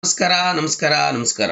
ನಮಸ್ಕಾರ ನಮಸ್ಕಾರ ನಮಸ್ಕಾರ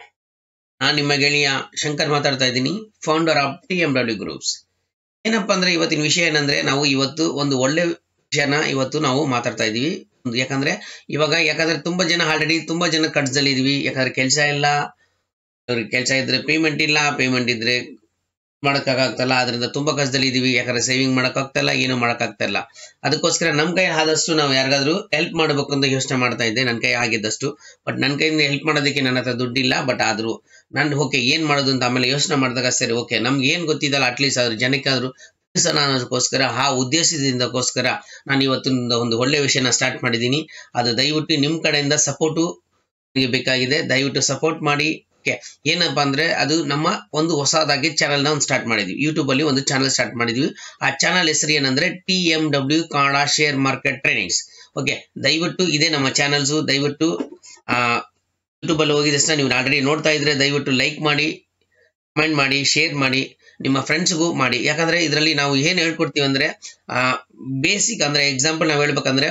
ನಾನು ನಿಮ್ಮ ಗೆಳೆಯ ಶಂಕರ್ ಮಾತಾಡ್ತಾ ಇದ್ದೀನಿ founder of T M W groups ಏನಪ್ಪಾ ಅಂದ್ರೆ ಇವತ್ತಿನ ವಿಷಯ ಏನಂದ್ರೆ ನಾವು ಇವತ್ತು ಒಂದು ಒಳ್ಳೆ ವಿಷಯನ ಇವತ್ತು ನಾವು ಮಾತಾಡ್ತಾ ಇದೀವಿ ಒಂದು ಯಾಕಂದ್ರೆ ಇವಾಗ ಯಾಕಂದ್ರೆ ತುಂಬಾ ಜನ ಆಲ್ರೆಡಿ ತುಂಬಾ ಜನ ಕಟ್ಸದಲ್ಲಿ ಇದೀವಿ ಯಾಕಂದ್ರೆ ಕೆಲಸ ಇಲ್ಲ ಅವ್ರಿಗೆ ಕೆಲಸ ಇದ್ರೆ ಪೇಮೆಂಟ್ ಇಲ್ಲ ಪೇಮೆಂಟ್ ಇದ್ರೆ ಮಾಡೋಕ್ಕಾಗ್ತಲ್ಲ ಅದರಿಂದ ತುಂಬಾ ಕಷ್ಟದಲ್ಲಿ ಇದೀವಿ ಯಾಕಂದ್ರೆ ಸೇವಿಂಗ್ ಮಾಡೋಕ್ಕಾಗ್ತಲ್ಲ ಏನು ಮಾಡೋಕ್ಕಾಗ್ತಾ ಅದಕ್ಕೋಸ್ಕರ ನಮ್ಮ ಕೈ ಆದಷ್ಟು ನಾವು ಯಾರಿಗಾದ್ರೂ ಹೆಲ್ಪ್ ಮಾಡಬೇಕು ಅಂತ ಯೋಚನೆ ಮಾಡ್ತಾ ಇದ್ದೆ ನನ್ನ ಕೈ ಆಗಿದ್ದಷ್ಟು ಬಟ್ ನನ್ನ ಕೈಯಿಂದ ಹೆಲ್ಪ್ ಮಾಡೋದಕ್ಕೆ ನನ್ನ ಹತ್ರ ದುಡ್ಡಿಲ್ಲ ಬಟ್ ಆದ್ರೂ ನಾನು ಓಕೆ ಏನ್ ಮಾಡೋದು ಅಂತ ಆಮೇಲೆ ಯೋಚನೆ ಮಾಡಿದಾಗ ಸರಿ ಓಕೆ ನಮ್ಗೆ ಏನ್ ಗೊತ್ತಿದ್ದಲ್ಲ ಅಟ್ಲೀಸ್ಟ್ ಅದ್ರ ಜನಕ್ಕಾದ್ರೂ ತಿಳಿಸೋಣ ಅನ್ನೋದಕ್ಕೋಸ್ಕರ ಆ ಉದ್ದೇಶದಿಂದಕ್ಕೋಸ್ಕರ ನಾನು ಇವತ್ತಿನ ಒಂದು ಒಳ್ಳೆ ವಿಷಯನ ಸ್ಟಾರ್ಟ್ ಮಾಡಿದ್ದೀನಿ ಅದು ದಯವಿಟ್ಟು ನಿಮ್ಮ ಕಡೆಯಿಂದ ಸಪೋರ್ಟು ಬೇಕಾಗಿದೆ ದಯವಿಟ್ಟು ಸಪೋರ್ಟ್ ಮಾಡಿ ಓಕೆ ಏನಪ್ಪಾ ಅಂದ್ರೆ ಅದು ನಮ್ಮ ಒಂದು ಹೊಸದಾಗಿ ಚಾನಲ್ ನ ಒಂದು ಸ್ಟಾರ್ಟ್ ಮಾಡಿದ್ವಿ ಯೂಟ್ಯೂಬ್ ಅಲ್ಲಿ ಒಂದು ಚಾನಲ್ ಸ್ಟಾರ್ಟ್ ಮಾಡಿದ್ವಿ ಆ ಚಾನಲ್ ಹೆಸರು ಏನಂದ್ರೆ T M W Kannada share market trainings okay ದಯವಿಟ್ಟು ಇದೇ ನಮ್ಮ ಚಾನಲ್ಸ್ ದಯವಿಟ್ಟು ಆ ಯೂಟ್ಯೂಬ್ ಅಲ್ಲಿ ಹೋಗಿದ ತಕ್ಷಣ ನೀವು ಆಲ್ರೆಡಿ ನೋಡ್ತಾ ಇದ್ರೆ ದಯವಿಟ್ಟು ಲೈಕ್ ಮಾಡಿ ಕಮೆಂಟ್ ಮಾಡಿ ಶೇರ್ ಮಾಡಿ ನಿಮ್ಮ ಫ್ರೆಂಡ್ಸ್ಗೂ ಮಾಡಿ ಯಾಕಂದ್ರೆ ಇದರಲ್ಲಿ ನಾವು ಏನ್ ಹೇಳ್ಕೊಡ್ತೀವಿ ಅಂದ್ರೆ ಆ ಬೇಸಿಕ್ ಅಂದ್ರೆ ಎಕ್ಸಾಂಪಲ್ ನಾವು ಹೇಳ್ಬೇಕಂದ್ರೆ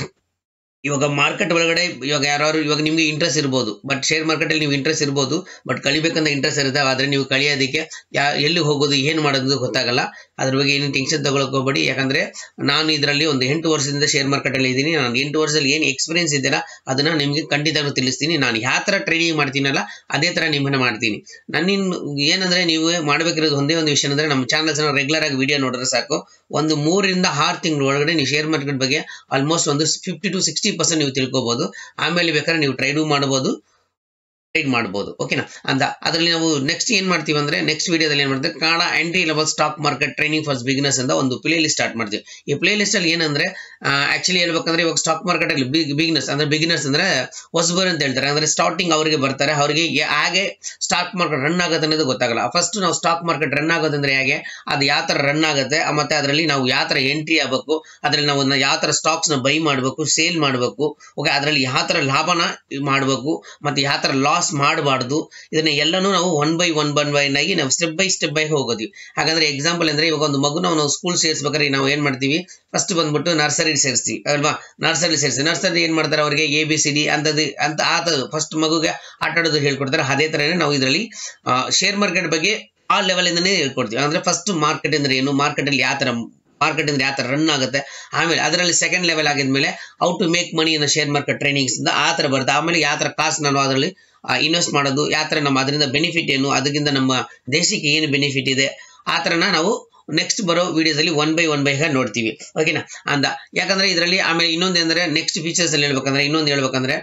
ಇವಾಗ ಮಾರ್ಕೆಟ್ ಒಳಗಡೆ ಇವಾಗ ಯಾರು ಇವಾಗ ನಿಮ್ಗೆ ಇಂಟ್ರೆಸ್ಟ್ ಇರ್ಬೋದು ಬಟ್ ಶೇರ್ ಮಾರ್ಕೆಟ್ ಅಲ್ಲಿ ನೀವು ಇಂಟ್ರೆಸ್ಟ್ ಇರ್ಬೋದು ಬಟ್ ಕಲಿಬೇಕಂತ ಇಂಟ್ರೆಸ್ಟ್ ಇರುತ್ತೆ ಆದ್ರೆ ನೀವು ಕಲಿಯೋದಕ್ಕೆ ಯಾ ಎಲ್ಲಿ ಹೋಗೋದು ಏನು ಮಾಡೋದು ಗೊತ್ತಾಗಲ್ಲ ಅದ್ರ ಬಗ್ಗೆ ಏನು ಟೆನ್ಷನ್ ತಗೊಳಕ್ ಹೋಗ್ಬೇಡಿ ಯಾಕಂದ್ರೆ ನಾನು ಇದರಲ್ಲಿ ಒಂದು ಎಂಟು ವರ್ಷದಿಂದ ಶೇರ್ ಮಾರ್ಕೆಟ್ ಅಲ್ಲಿ ಇದ್ದೀನಿ ನಾನು ಎಂಟು ವರ್ಷದಲ್ಲಿ ಏನು ಎಕ್ಸ್ಪೀರಿಯನ್ಸ್ ಇದೆಯಲ್ಲ ಅದನ್ನ ನಿಮ್ಗೆ ಖಂಡಿತವಾಗ್ಲೂ ತಿಳಿಸ್ತೀನಿ ನಾನು ಯಾವ ತರ ಟ್ರೈನಿಂಗ್ ಮಾಡ್ತೀನಲ್ಲ ಅದೇ ತರ ನಿಮ್ಮನ್ನ ಮಾಡ್ತೀನಿ ನನ್ನಿನ್ ಏನಂದ್ರೆ ನೀವು ಮಾಡಬೇಕಿರೋದು ಒಂದೇ ಒಂದು ವಿಷಯ ಅಂದ್ರೆ ನಮ್ಮ ಚಾನಲ್ಸ್ ರೆಗ್ಯುಲರ್ ಆಗಿ ವಿಡಿಯೋ ನೋಡಿದ್ರೆ ಸಾಕು ಒಂದು ಮೂರರಿಂದ ಆರು ತಿಂಗಳ ಒಳಗಡೆ ನೀವು ಶೇರ್ ಮಾರ್ಕೆಟ್ ಬಗ್ಗೆ ಆಲ್ಮೋಸ್ಟ್ ಒಂದು ಫಿಫ್ಟಿ ಟು ಸಿಕ್ಸ್ಟಿ ಪರ್ಸೆಂಟ್ ನೀವು ತಿಳ್ಕೊಬಹುದು ಆಮೇಲೆ ಬೇಕಾದ್ರೆ ನೀವು ಟ್ರೇಡು ಮಾಡಬಹುದು ಟ್ರೇಡ್ ಮಾಡಬಹುದು ಓಕೆನಾ ಅಂತ ಅದರಲ್ಲಿ ನಾವು ನೆಕ್ಸ್ಟ್ ಏನ್ ಮಾಡ್ತೀವಿ ಅಂದ್ರೆ ನೆಕ್ಸ್ಟ್ ವಿಡಿಯೋದಲ್ಲಿ ಏನ್ ಮಾಡ್ತೀವಿ Kannada entry level stock market training for beginners ಅಂತ ಒಂದು ಪ್ಲೇ ಲಿಸ್ಟ್ ಸ್ಟಾರ್ಟ್ ಮಾಡ್ತೀವಿ ಈ ಪ್ಲೇ ಲಿಸ್ಟ್ ಅಲ್ಲಿ ಏನಂದ್ರೆ ಆಕ್ಚುಲಿ ಹೇಳ್ಬೇಕಂದ್ರೆ ಇವಾಗ ಸ್ಟಾಕ್ ಮಾರ್ಕೆಟ್ ಅಲ್ಲಿ ಬಿಗಿನರ್ಸ್ ಅಂದ್ರೆ ಬಿಗಿನರ್ಸ್ ಅಂದ್ರೆ ಹೊಸಬರು ಅಂತ ಹೇಳ್ತಾರೆ ಅಂದ್ರೆ ಸ್ಟಾರ್ಟಿಂಗ್ ಅವರಿಗೆ ಬರ್ತಾರೆ ಅವರಿಗೆ ಹಾಗೆ ಸ್ಟಾಕ್ ಮಾರ್ಕೆಟ್ ರನ್ ಆಗುತ್ತೆ ಅನ್ನೋದು ಗೊತ್ತಾಗಲ್ಲ ಫಸ್ಟ್ ನಾವು ಸ್ಟಾಕ್ ಮಾರ್ಕೆಟ್ ರನ್ ಆಗೋದಂದ್ರೆ ಹೇಗೆ ಅದು ಯಾವ ತರ ರನ್ ಆಗುತ್ತೆ ಮತ್ತೆ ಅದರಲ್ಲಿ ನಾವು ಯಾವ ತರ ಎಂಟ್ರಿ ಆಗಬೇಕು ಅದ್ರಲ್ಲಿ ನಾವು ಯಾವ ತರ ಸ್ಟಾಕ್ಸ್ ನ ಬೈ ಮಾಡಬೇಕು ಸೇಲ್ ಮಾಡಬೇಕು ಓಕೆ ಅದರಲ್ಲಿ ಯಾವ ತರ ಲಾಭನ ಮಾಡಬೇಕು ಮತ್ತೆ ಯಾವ ತರ ಲಾಸ್ ಮಾಡಬಾರ್ದು ಇದನ್ನ ಎಲ್ಲನೂ ನಾವು one by one one by ಆಗಿ ನಾವು ಸ್ಟೆಪ್ ಬೈ ಸ್ಟೆಪ್ ಬೈ ಹೋಗೋದಿವಿ ಹಾಗಾದ್ರೆ ಎಕ್ಸಾಂಪಲ್ ಅಂದ್ರೆ ಇವಾಗ ಒಂದು ಮಗು ನಾವು ಸ್ಕೂಲ್ ಸೇರಿಸ್ಬೇಕಾದ್ರೆ ನಾವು ಏನ್ ಮಾಡ್ತೀವಿ ಫಸ್ಟ್ ಬಂದ್ಬಿಟ್ಟು ನರ್ಸರಿ ಸೇರಿಸ್ತೀವಿ ಅಲ್ವಾ ನರ್ಸರಿ ಸೇರಿಸಿ ನರ್ಸರಿ ಏನ್ ಮಾಡ್ತಾರೆ ಅವರಿಗೆ ಎ ಬಿ ಸಿ ಡಿ ಅಂತದ್ದು ಅಂತ ಆತ ಫಸ್ಟ್ ಮಗುಗೆ ಆಟ ಆಡೋದು ಹೇಳ್ಕೊಡ್ತಾರೆ ಅದೇ ತರನೇ ನಾವು ಇದರಲ್ಲಿ ಶೇರ್ ಮಾರ್ಕೆಟ್ ಬಗ್ಗೆ ಆ ಲೆವೆಲ್ ಇಂದನೇ ಹೇಳ್ಕೊಡ್ತೀವಿ ಅಂದ್ರೆ ಫಸ್ಟ್ ಮಾರ್ಕೆಟ್ ಅಂದ್ರೆ ಏನು ಮಾರ್ಕೆಟ್ ಅಲ್ಲಿ ಯಾವ ತರ ಮಾರ್ಕೆಟ್ ಅಂದ್ರೆ ಯಾವ ತರ ರನ್ ಆಗುತ್ತೆ ಆಮೇಲೆ ಅದರಲ್ಲಿ ಸೆಕೆಂಡ್ ಲೆವೆಲ್ ಆಗಿದ್ಮೇಲೆ ಔ ಟು ಮೇಕ್ ಮನಿ ಅನ್ನೋ ಶೇರ್ ಮಾರ್ಕೆಟ್ ಟ್ರೈನಿಂಗ್ಸ್ ಇಂದ ಆ ತರ ಬರುತ್ತೆ ಆಮೇಲೆ ಯಾವ ತರ ಕಾಸು ನಾವು ಅದರಲ್ಲಿ ಇನ್ವೆಸ್ಟ್ ಮಾಡೋದು ಯಾವ ತರ ನಮ್ಮ ಅದರಿಂದ ಬೆನಿಫಿಟ್ ಏನು ಅದಕ್ಕಿಂತ ನಮ್ಮ ದೇಶಕ್ಕೆ ಏನು ಬೆನಿಫಿಟ್ ಇದೆ ಆ ತರನ ನಾವು ನೆಕ್ಸ್ಟ್ ಬರೋ ವಿಡಿಯೋದಲ್ಲಿ ಒನ್ ಬೈ ಒನ್ ಬೈ ನೋಡ್ತೀವಿ ಓಕೆನಾ ಅಂದ ಯಾಕಂದ್ರೆ ಇದರಲ್ಲಿ ಆಮೇಲೆ ಇನ್ನೊಂದು ಅಂದ್ರೆ ನೆಕ್ಸ್ಟ್ ಫೀಚರ್ಸ್ ಅಲ್ಲಿ ಹೇಳ್ಬೇಕಂದ್ರೆ ಇನ್ನೊಂದು ಹೇಳ್ಬೇಕಂದ್ರೆ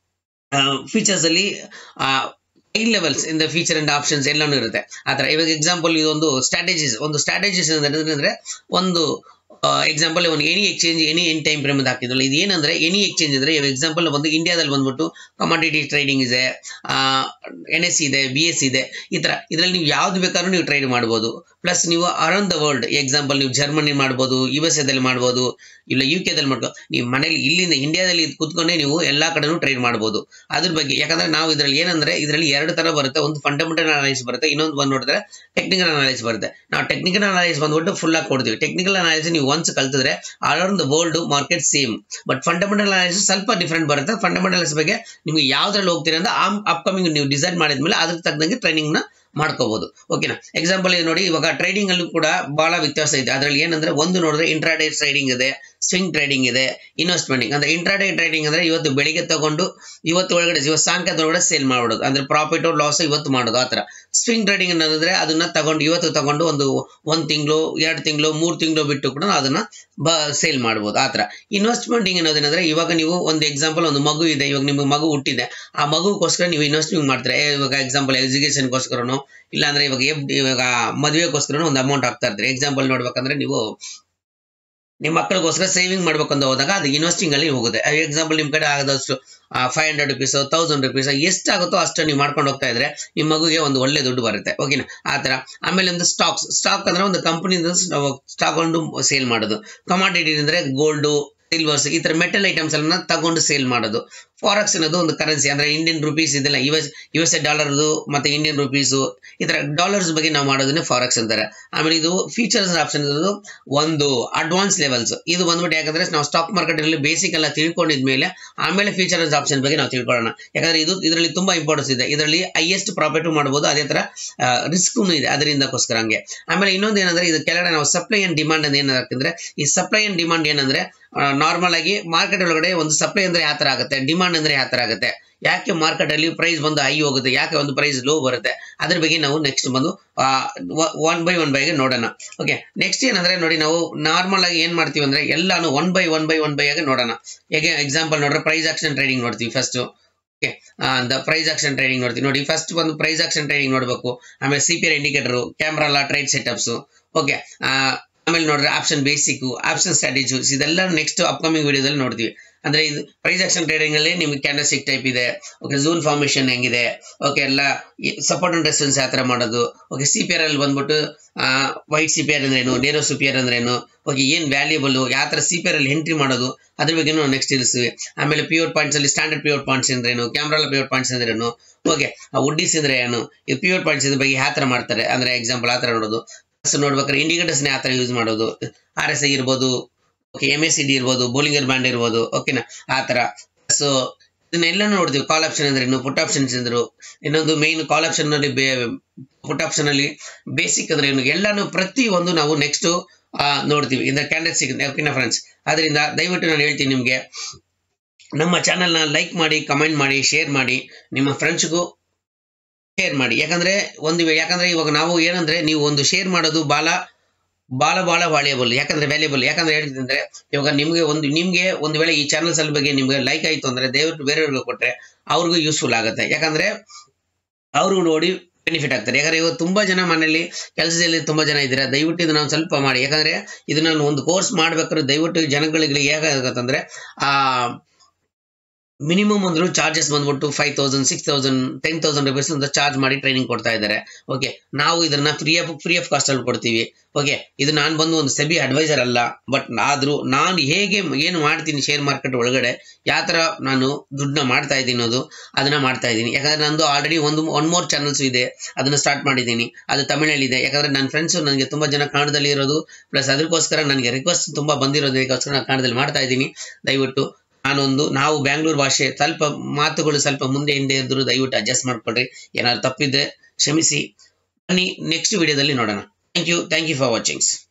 ಫೀಚರ್ಸ್ ಅಲ್ಲಿ I levels in the feature and options ಎಲ್ಲಾನು ಇರುತ್ತೆ ಆ ಥರ ಇವಾಗ ಎಕ್ಸಾಂಪಲ್ ಇದೊಂದು ಸ್ಟ್ರಾಟಜೀಸ್ ಒಂದು ಸ್ಟ್ರಾಟಜೀಸ್ ಅಂದ್ರೆ ಒಂದು ಎಕ್ಸಾಂಪಲ್ ಒಂದು any exchange any any time frame ಅಂತ ಹಾಕಿದ್ರಲ್ಲ ಇದು ಏನಂದ್ರೆ ಎನಿ ಎಕ್ಸ್ಚೇಂಜ್ ಅಂದ್ರೆ ಎಕ್ಸಾಂಪಲ್ ಒಂದು ಇಂಡಿಯಾದಲ್ಲಿ ಬಂದ್ಬಿಟ್ಟು ಕಮಾಡಿಟಿ ಟ್ರೇಡಿಂಗ್ ಇದೆ ಎನ್ ಎಸ್ ಇದೆ ಬಿ ಎಸ್ ಇದೆ ಈ ತರ ಇದರಲ್ಲಿ ನೀವು ಯಾವ್ದು ಬೇಕಾದ್ರೂ ನೀವು ಟ್ರೇಡ್ ಮಾಡ್ಬೋದು ಪ್ಲಸ್ ನೀವು ಅರೌಂಡ್ ದ ವರ್ಲ್ಡ್ ಎಕ್ಸಾಂಪಲ್ ನೀವು ಜರ್ಮನಿ ಮಾಡ್ಬೋದು ಯು ಎಸ್ ಎದಲ್ಲಿ ಮಾಡ್ಬೋದು ಇಲ್ಲ ಯು ಕೆದಲ್ಲಿ ಮಾಡ್ಬೋದು ನೀವು ಮನೇಲಿ ಇಲ್ಲಿಂದ ಇಂಡಿಯಾದಲ್ಲಿ ಕೂತ್ಕೊಂಡೇ ನೀವು ಎಲ್ಲಾ ಕಡೆನೂ ಟ್ರೇಡ್ ಮಾಡ್ಬೋದು ಅದ್ರ ಬಗ್ಗೆ ಯಾಕಂದ್ರೆ ನಾವು ಇದರಲ್ಲಿ ಏನಂದ್ರೆ ಇದರಲ್ಲಿ ಎರಡು ತರ ಬರುತ್ತೆ ಒಂದು ಫಂಡಮೆಂಟಲ್ ಅನಾಲಿಸ್ ಬರುತ್ತೆ ಇನ್ನೊಂದು ಬಂದು ನೋಡಿದ್ರೆ ಟೆಕ್ನಿಕಲ್ ಅನಾಲಿಸ್ ಬರುತ್ತೆ ನಾವು ಟೆಕ್ನಿಕಲ್ ಅನಾಲಿಸ್ ಬಂದ್ಬಿಟ್ಟು ಫುಲ್ ಆಗಿ ಕೊಡ್ತೀವಿ ಟೆಕ್ನಿಕಲ್ ಅನಾಲಿಸ್ ನೀವು ಒನ್ಸ್ ಕಲ್ತಿದ್ರೆ around the world market same but fundamental analysis ಸ್ವಲ್ಪ ಡಿಫ್ರೆಂಟ್ ಬರುತ್ತೆ ಫಂಡಮೆಂಟಲ್ಸ್ ಬಗ್ಗೆ ನಿಮ್ಗೆ ಯಾವ್ದ್ರಲ್ಲಿ ಹೋಗ್ತೀರಾ ಅಂತ ಅಪ್ಕಮಿಂಗ್ ನೀವು ಡಿಸೈಡ್ ಮಾಡಿದ್ಮೇಲೆ ಅದ್ರ ತಕ್ಕಂಗೆ ಟ್ರೈನಿಂಗ್ ನ ಮಾಡ್ಕೋಬಹುದು ಓಕೆನಾ ಎಕ್ಸಾಂಪಲ್ ನೋಡಿ ಇವಾಗ ಟ್ರೇಡಿಂಗ್ ಅಲ್ಲೂ ಕೂಡ ಬಹಳ ವ್ಯತ್ಯಾಸ ಇದೆ ಅದರಲ್ಲಿ ಏನಂದ್ರೆ ಒಂದು ನೋಡಿದ್ರೆ ಇಂಟ್ರಾಡೇ ಟ್ರೇಡಿಂಗ್ ಇದೆ ಸ್ವಿಂಗ್ ಟ್ರೇಡಿಂಗ್ ಇದೆ ಇನ್ವೆಸ್ಟ್ಮೆಂಟ್ ಅಂದ್ರೆ ಇಂಟ್ರಾಡೇ ಟ್ರೇಡಿಂಗ್ ಅಂದ್ರೆ ಇವತ್ತು ಬೆಳಿಗ್ಗೆ ತಗೊಂಡು ಇವತ್ತು ಒಳಗಡೆ ಇವತ್ತು ಸಾಯಂಕಾಲದ ಒಳಗಡೆ ಸೇಲ್ ಮಾಡೋದು ಅಂದ್ರೆ ಪ್ರಾಫಿಟ್ ಲಾಸ್ ಇವತ್ತು ಮಾಡೋದು ಆತರ ಸ್ವಿಂಗ್ ಟ್ರೇಡಿಂಗ್ ಅನ್ನೋದ್ರೆ ಅದನ್ನ ತಗೊಂಡು ಇವತ್ತು ತಗೊಂಡು ಒಂದು ಒಂದ್ ತಿಂಗಳು ಎರಡು ತಿಂಗಳು ಮೂರು ತಿಂಗಳು ಬಿಟ್ಟು ಕೂಡ ಅದನ್ನ ಬ ಸೇಲ್ ಮಾಡ್ಬೋದು ಆತರ ಇನ್ವೆಸ್ಟ್ಮೆಂಟಿಂಗ್ ಅನ್ನೋದೇನಂದ್ರೆ ಇವಾಗ ನೀವು ಒಂದು ಎಕ್ಸಾಂಪಲ್ ಒಂದು ಮಗು ಇದೆ ಇವಾಗ ನಿಮ್ಗೆ ಮಗು ಹುಟ್ಟಿದೆ ಆ ಮಗುಗೋಸ್ಕರ ನೀವು ಇನ್ವೆಸ್ಟಿಂಗ್ ಮಾಡ್ತಾರೆ ಇವಾಗ ಎಕ್ಸಾಂಪಲ್ ಎಜುಕೇಶನ್ಗೋಸ್ಕರನೋ ಇಲ್ಲಾಂದ್ರೆ ಇವಾಗ ಎಫ್ ಇವಾಗ ಮದುವೆಗೋಸ್ಕರ ಒಂದು ಅಮೌಂಟ್ ಹಾಕ್ತಾ ಇರ್ತಾರೆ ಎಕ್ಸಾಂಪಲ್ ನೋಡ್ಬೇಕಂದ್ರೆ ನೀವು ನಿಮ್ಮ ಮಕ್ಕಳಿಗೋಸ್ಕರ ಸೇವಿಂಗ್ ಮಾಡ್ಬೇಕಂತ ಹೋದಾಗ ಅದು ಇನ್ವೆಸ್ಟಿಂಗ್ ಅಲ್ಲಿ ಹೋಗುತ್ತೆ ಎಕ್ಸಾಂಪಲ್ ನಿಮ್ ಕಡೆ ಆದಷ್ಟು five hundred rupees thousand rupees ಎಷ್ಟಾಗುತ್ತೋ ಅಷ್ಟು ನೀವು ಮಾಡ್ಕೊಂಡು ಹೋಗ್ತಾ ಇದ್ರೆ ನಿಮ್ಮ ಮಗುಗೆ ಒಂದು ಒಳ್ಳೆ ದುಡ್ಡು ಬರುತ್ತೆ ಓಕೆನಾ ಆ ತರ ಆಮೇಲೆ ಒಂದು ಸ್ಟಾಕ್ಸ್ ಸ್ಟಾಕ್ ಅಂದ್ರೆ ಒಂದು ಕಂಪನಿಯಿಂದ ತಗೊಂಡು ಸೇಲ್ ಮಾಡೋದು ಕಮಾಡಿಟಿ ಅಂದ್ರೆ ಗೋಲ್ಡು ಸಿಲ್ವರ್ಸ್ ಈ ತರ ಮೆಟಲ್ ಐಟಮ್ಸ್ ಎಲ್ಲ ತಗೊಂಡು ಸೇಲ್ ಮಾಡೋದು ಫಾರೆಕ್ಸ್ ಅನ್ನೋದು ಒಂದು ಕರೆನ್ಸಿ ಅಂದ್ರೆ ಇಂಡಿಯನ್ ರುಪೀಸ್ ಇದೆಲ್ಲ U S U S A ಡಾಲರ್ದು ಮತ್ತೆ ಇಂಡಿಯನ್ ರುಪೀಸು ಈ ತರ ಡಾಲರ್ಸ್ ಬಗ್ಗೆ ನಾವು ಮಾಡೋದನ್ನೇ ಫಾರೆಕ್ಸ್ ಅಂತಾರೆ ಆಮೇಲೆ ಇದು ಫೀಚರ್ಸ್ ಆಪ್ಷನ್ ಇರೋದು ಒಂದು ಅಡ್ವಾನ್ಸ್ ಲೆವೆಲ್ಸ್ ಇದು ಬಂದ್ಬಿಟ್ಟು ಯಾಕಂದ್ರೆ ನಾವು ಸ್ಟಾಕ್ ಮಾರ್ಕೆಟ್ ಅಲ್ಲಿ ಬೇಸಿಕ್ ಎಲ್ಲ ತಿಳ್ಕೊಂಡಿದ್ಮೇಲೆ ಆಮೇಲೆ ಫೀಚರ್ಸ್ ಆಪ್ಷನ್ ಬಗ್ಗೆ ನಾವು ತಿಳ್ಕೊಳ್ಳೋಣ ಯಾಕಂದ್ರೆ ಇದು ಇದರಲ್ಲಿ ತುಂಬಾ ಇಂಪಾರ್ಟೆನ್ಸ್ ಇದೆ ಇದರಲ್ಲಿ ಹೈಯೆಸ್ಟ್ ಪ್ರಾಫಿಟ್ ಮಾಡಬಹುದು ಅದೇ ತರ ರಿಸ್ಕ್ ಇದೆ ಅದರಿಂದಕ್ಕೋಸ್ಕರ ಹಂಗೆ ಆಮೇಲೆ ಇನ್ನೊಂದು ಏನಂದ್ರೆ ಇದು ಕೆಳಗಡೆ ನಾವು ಸಪ್ಲೈ ಅಂಡ್ ಡಿಮಾಂಡ್ ಅಂತ ಏನಾಗ್ತಂದ್ರೆ ಈ ಸಪ್ಲೈ ಅಂಡ್ ಡಿಮಾಂಡ್ ಏನಂದ್ರೆ ನಾರ್ಮಲ್ ಆಗಿ ಮಾರ್ಕೆಟ್ ಒಳಗಡೆ ಒಂದು ಸಪ್ಲೈ ಅಂದ್ರೆ ಯಾವ ತರ ಆಗುತ್ತೆ ಡಿಮಾಂಡ್ ಅಂದ್ರೆ ಯಾವ ತರ ಆಗುತ್ತೆ ಯಾಕೆ ಮಾರ್ಕೆಟ್ ಅಲ್ಲಿ ಪ್ರೈಸ್ ಬಂದು ಹೈ ಹೋಗುತ್ತೆ ಯಾಕೆ ಒಂದು ಪ್ರೈಸ್ ಲೋ ಬರುತ್ತೆ ಅದ್ರ ಬಗ್ಗೆ ನಾವು ನೆಕ್ಸ್ಟ್ ಬಂದು ಒನ್ ಬೈ ಒನ್ ಬೈಗೆ ನೋಡೋಣ ಓಕೆ ನೆಕ್ಸ್ಟ್ ಏನಂದ್ರೆ ನೋಡಿ ನಾವು ನಾರ್ಮಲ್ ಆಗಿ ಏನ್ ಮಾಡ್ತೀವಿ ಅಂದ್ರೆ ಎಲ್ಲಾನು one by one by one by ಆಗಿ ನೋಡೋಣ ಹೇಗೆ ಎಕ್ಸಾಂಪಲ್ ನೋಡ್ರೆ ಪ್ರೈಸ್ ಆಕ್ಷನ್ ಟ್ರೇಡಿಂಗ್ ನೋಡ್ತೀವಿ first okay the price action trading ನೋಡ್ತೀವಿ ನೋಡಿ ಫಸ್ಟ್ ಒಂದು ಪ್ರೈಸ್ ಆಕ್ಷನ್ ಟ್ರೇಡಿಂಗ್ ನೋಡಬೇಕು ಆಮೇಲೆ C P R indicator camarilla ಎಲ್ಲ ಟ್ರೇಡ್ ಸೆಟಪ್ಸ್ ಓಕೆ ಆಮೇಲೆ ನೋಡ್ರೆ ಆಪ್ಷನ್ ಬೇಸಿಕ್ ಆಪ್ಷನ್ ಸ್ಟ್ರಾಟಜೀಸ್ ಇದೆಲ್ಲ ನೆಕ್ಸ್ಟ್ ಅಪ್ಕಮಿಂಗ್ ವಿಡಿಯೋದಲ್ಲಿ ನೋಡ್ತೀವಿ ಅಂದ್ರೆ ಇದು ಪ್ರೈಸ್ ಆಕ್ಷನ್ ಟ್ರೇಡಿಂಗ್ ಅಲ್ಲಿ ನಿಮ್ಗೆ ಕ್ಯಾಂಡಲ್ಸ್ಟಿಕ್ ಟೈಪ್ ಇದೆ ಓಕೆ ಝೂನ್ ಫಾರ್ಮೇಶನ್ ಹೆಂಗಿದೆ ಓಕೆ ಎಲ್ಲ ಸಪೋರ್ಟ್ ಅಂಡ್ ರೆಸಿಸ್ಟೆನ್ಸ್ ಯಾವ ತರ ಮಾಡೋದು ಓಕೆ ಸಿ ಪಿ ಆರ್ ಅಲ್ಲಿ ಬಂದ್ಬಿಟ್ಟು ವೈಟ್ ಸಿ ಪಿ ಆರ್ ಅಂದ್ರೇನು ನೇರೋ ಸಿ ಪಿ ಆರ್ ಅಂದ್ರೇನು ಓಕೆ ಏನ್ ವ್ಯಾಲ್ಯೂಬಲ್ ಯಾವ ತರ ಸಿ ಪಿ ಆರ್ ಅಲ್ಲಿ ಎಂಟ್ರಿ ಮಾಡೋದು ಅದ್ರ ಬಗ್ಗೆ ನೆಕ್ಸ್ಟ್ ತಿಳಿಸ್ತೀವಿ ಆಮೇಲೆ ಪ್ಯೂರ್ ಪಾಯಿಂಟ್ಸ್ ಅಲ್ಲಿ ಸ್ಟ್ಯಾಂಡರ್ಡ್ ಪ್ಯೂರ್ ಪಾಯಿಂಟ್ಸ್ ಅಂದ್ರೇನು ಕ್ಯಾಮ್ರಾ ಪ್ಯೂರ್ ಪಾಯಿಂಟ್ಸ್ ಅಂದ್ರೇನು ಓಕೆ ಉಡ್ಡಿಸ್ ಅಂದ್ರೆ ಏನು ಇದು ಪ್ಯೂರ್ ಪಾಯಿಂಟ್ಸ್ ಇದ್ರ ಬಗ್ಗೆ ಯಾವ ತರ ಮಾಡ್ತಾರೆ ಅಂದ್ರೆ ಎಕ್ಸಾಂಪಲ್ ಆ ತರ ನೋಡೋದು ನೋಡ್ಬೇಕಾದ್ರೆ ಇಂಡಿಕೇಟರ್ಸ್ ಯಾವ ತರ ಯೂಸ್ ಮಾಡೋದು ಆರ್ ಎಸ್ ಐ ಇರ್ಬೋದು okay M S C D ಇರ್ಬೋದು ಬೋಲಿಂಗರ್ ಬ್ಯಾಂಡ್ ಇರ್ಬೋದು ಓಕೆನಾ ಆ ತರ ಸೊ ಇದನ್ನೆಲ್ಲ ನೋಡ್ತೀವಿ ಕಾಲ್ ಆಪ್ಷನ್ ಅಂದ್ರೆ ಇನ್ನು ಪುಟ್ ಆಪ್ಷನ್ಸ್ ಅಂದ್ರು ಇನ್ನೊಂದು ಮೇನ್ ಕಾಲ್ ಆಪ್ಷನ್ ನಲ್ಲಿ ಪುಟ್ ಆಪ್ಷನ್ ಅಲ್ಲಿ ಬೇಸಿಕ್ ಅಂದ್ರೆ ಏನು ಎಲ್ಲಾನು ಪ್ರತಿ ಒಂದು ನಾವು ನೆಕ್ಸ್ಟ್ ನೋಡ್ತೀವಿ ಇಂದ ಕ್ಯಾಂಡಲ್ ಸಿಗುತ್ತೆ ಓಕೆನಾ ಫ್ರೆಂಡ್ಸ್ ಅದರಿಂದ ದಯವಿಟ್ಟು ನಾನು ಹೇಳ್ತೀನಿ ನಿಮಗೆ ನಮ್ಮ ಚಾನಲ್ನ ಲೈಕ್ ಮಾಡಿ ಕಮೆಂಟ್ ಮಾಡಿ ಶೇರ್ ಮಾಡಿ ನಿಮ್ಮ ಫ್ರೆಂಡ್ಸ್ಗೂ ಶೇರ್ ಮಾಡಿ ಯಾಕಂದ್ರೆ ಒಂದು ವೇಳೆ ಯಾಕಂದ್ರೆ ಇವಾಗ ನಾವು ಏನಂದ್ರೆ ನೀವು ಒಂದು ಶೇರ್ ಮಾಡೋದು ಬಾಲ ಬಾಳ ಬಾಳ ವಾಲ್ಯಬಲ್ ಯಾಕಂದ್ರೆ ವ್ಯಾಲ್ಯೂಬಲ್ ಯಾಕಂದ್ರೆ ಹೇಳ್ತಿದ್ರೆ ಇವಾಗ ನಿಮ್ಗೆ ಒಂದು ನಿಮ್ಗೆ ಒಂದು ವೇಳೆ ಈ ಚಾನಲ್ಸ್ ಅಲ್ಲಿ ಬಗ್ಗೆ ನಿಮ್ಗೆ ಲೈಕ್ ಆಯ್ತು ಅಂದ್ರೆ ದಯವಿಟ್ಟು ಬೇರೆಯವ್ರಿಗೆ ಕೊಟ್ರೆ ಅವ್ರಿಗೂ ಯೂಸ್ಫುಲ್ ಆಗುತ್ತೆ ಯಾಕಂದ್ರೆ ಅವ್ರಿಗೂ ನೋಡಿ ಬೆನಿಫಿಟ್ ಆಗ್ತಾರೆ ಯಾಕಂದ್ರೆ ಇವತ್ತು ತುಂಬಾ ಜನ ಮನೆಯಲ್ಲಿ ಕೆಲಸದಲ್ಲಿ ತುಂಬಾ ಜನ ಇದ್ದೀರಾ ದಯವಿಟ್ಟು ಇದನ್ನ ಒಂದು ಸ್ವಲ್ಪ ಮಾಡಿ ಯಾಕಂದ್ರೆ ಇದನ್ನ ನಾನು ಒಂದು ಕೋರ್ಸ್ ಮಾಡ್ಬೇಕಾದ್ರೆ ದಯವಿಟ್ಟು ಜನಗಳಿಗೆ ಹೇಗಾಗತ್ತಂದ್ರೆ ಆ ಮಿನಿಮಮ್ ಅಂದ್ರು ಚಾರ್ಜಸ್ ಬಂದ್ಬಿಟ್ಟು five thousand six thousand ten thousand rupees ಅಂತ ಚಾರ್ಜ್ ಮಾಡಿ ಟ್ರೈನಿಂಗ್ ಕೊಡ್ತಾ ಇದ್ದಾರೆ ಓಕೆ ನಾವು ಇದನ್ನ free of free of cost ಅಲ್ಲಿ ಕೊಡ್ತೀವಿ ಓಕೆ ಇದು ನಾನು ಬಂದು ಒಂದು ಸೆಬಿ ಅಡ್ವೈಸರ್ ಅಲ್ಲ ಬಟ್ ಆದ್ರೂ ನಾನು ಹೇಗೆ ಏನು ಮಾಡ್ತೀನಿ ಶೇರ್ ಮಾರ್ಕೆಟ್ ಒಳಗಡೆ ಯಾವ ತರ ನಾನು ದುಡ್ಡನ್ನ ಮಾಡ್ತಾ ಇದ್ದೀನಿ ಅನ್ನೋದು ಅದನ್ನ ಮಾಡ್ತಾ ಇದ್ದೀನಿ ಯಾಕಂದ್ರೆ ನಂದು ಆಲ್ರೆಡಿ ಒಂದು ಒನ್ ಮೋರ್ ಚಾನಲ್ಸ್ ಇದೆ ಅದನ್ನ ಸ್ಟಾರ್ಟ್ ಮಾಡಿದ್ದೀನಿ ಅದು ತಮಿಳಲ್ಲಿದೆ ಯಾಕಂದ್ರೆ ನನ್ನ ಫ್ರೆಂಡ್ಸ್ ನನಗೆ ತುಂಬಾ ಜನ ಕನ್ನಡದಲ್ಲಿ ಇರೋದು ಪ್ಲಸ್ ಅದಕ್ಕೋಸ್ಕರ ನನಗೆ ರಿಕ್ವೆಸ್ಟ್ ತುಂಬಾ ಬಂದಿರೋದಕ್ಕೋಸ್ಕರ ನಾನು ಕನ್ನಡದಲ್ಲಿ ಮಾಡ್ತಾ ಇದ್ದೀನಿ ದಯವಿಟ್ಟು ನಾನೊಂದು ನಾವು ಬ್ಯಾಂಗ್ಳೂರ್ ಭಾಷೆ ಸ್ವಲ್ಪ ಮಾತುಗಳು ಸ್ವಲ್ಪ ಮುಂದೆ ಹಿಂದೆ ಇದ್ರು ದಯವಿಟ್ಟು ಅಡ್ಜಸ್ಟ್ ಮಾಡ್ಕೊಳ್ರಿ ಏನಾದ್ರು ತಪ್ಪಿದ್ರೆ ಕ್ಷಮಿಸಿ ಬನ್ನಿ ನೆಕ್ಸ್ಟ್ ವಿಡಿಯೋದಲ್ಲಿ ನೋಡೋಣ thank you thank you for ವಾಚಿಂಗ್ಸ್